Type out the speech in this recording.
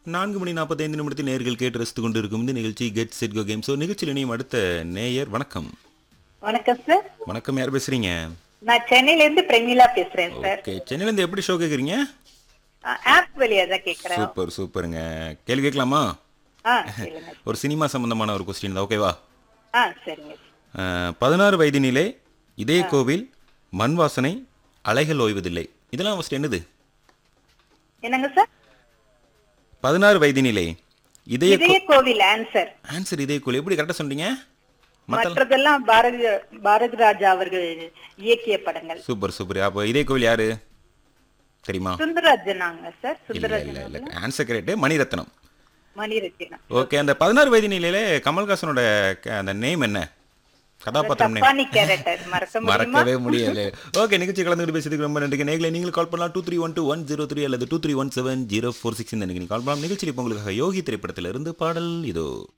நான்கு மணி நாற்பத்தைந்து நிமிடத்தில் நேர்கள் கேட்டு ரசித்துக் கொண்டிருக்கும் இந்த நிகழ்ச்சி get set go game show நிகழ்ச்சியில் இணையும் அடுத்த நேயர் வணக்கம் வணக்கம் சார் வணக்கம் யார் பேசுறீங்க நான் சென்னையில இருந்து பிரமிளா பேசுறேன் சார் ஓகே சென்னையிலேருந்து எப்படி ஷோ கேட்குறீங்க ஆப் வழியா தான் கேக்குறேன் சூப்பர் சூப்பருங்க கேள்வி கேட்கலாமா ஆ சொல்லுங்க ஒரு சினிமா சம்பந்தமான ஒரு கொஸ்டின் தான் ஓகேவா ஆ சரிங்க அஹ், பதினாறு வயதினிலே இதே கோவில் மண் வாசனை அலைகள் ஓய்வதில்லை இதெல்லாம் ஃபஸ்ட் என்னது என்னங்க சார் பதினாறு வயதினிலே இதய இதய கோவில் ஆன்சர் ஆன்சர் இதய கோவில் எப்படி கரெக்டாக சொன்னீங்க மற்ற மற்றதெல்லாம் பாரதி பாரதி ராஜா அவர்கள் இயக்கிய படங்கள் சூப்பர் சூப்பர் அப்போ இதய கோவில் யாரு தெரியுமா சுந்தரராஜனாங்க சார் இல்ல இல்ல சுந்தரராஜன் இல்ல answer correct Mani Ratnam Mani Ratnam okay அந்த பதினாறு வயது நிலையில கமல்ஹாசனோட க- அந்த நேம் என்ன கதாபாத்திரம் நேம் தப்பானி கேரக்டர் மறக்க முடியுமா மறக்கவே முடியல ஓகே நிகழ்ச்சி கலந்துட்டு பேசுறதுக்கு ரொம்ப நன்றி நேர்களை நீங்கள் கால் பண்ணலாம் two three one two one zero three அல்லது two three one seven zero four six இந்த நீங்கள் கால் பண்ணலாம் நிகழ்ச்சியில் இப்போ உங்களுக்காக யோகி திரைப்படத்திலிருந்து பாடல் இதோ